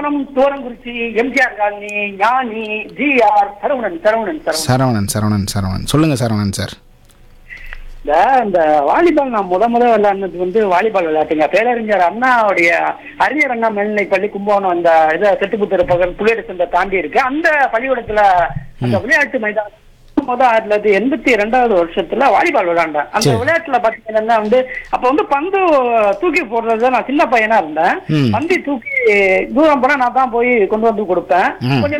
Kumbakonam Thorangurichi MGR colony ஞானி ஜிஆர் சரவணன் சரவணன் சரவணன் சரவணன் சரவணன் சரவணன் சொல்லுங்க சரவணன் சார் இந்த இந்த வாலிபால் நான் முத முத விளையாடுனது வந்து வாலிபால் விளையாட்டுங்க பேரறிஞர் அண்ணாவுடைய அறிஞர் அண்ணா மேல்நிலைப் பள்ளி கும்பகோணம் அந்த இதை செட்டுப்புத்தர பகல் புலியரசு சந்தை தாண்டி இருக்கு அந்த பள்ளிக்கூடத்துல அந்த விளையாட்டு மைதானம் முத ஆயிரத்தி தொள்ளாயிரத்தி எண்பத்தி ரெண்டாவது வருஷத்துல வாலிபால் விளையாண்டேன் அந்த சரி. விளையாட்டுல பாத்தீங்கன்னா வந்து அப்ப வந்து பந்து தூக்கி போடுறது நான் சின்ன பையனா இருந்தேன் ம். பந்தி தூக்கி தூரம் போனா நான் தான் போய் கொண்டு வந்து கொடுப்பேன் ம். கொஞ்சம்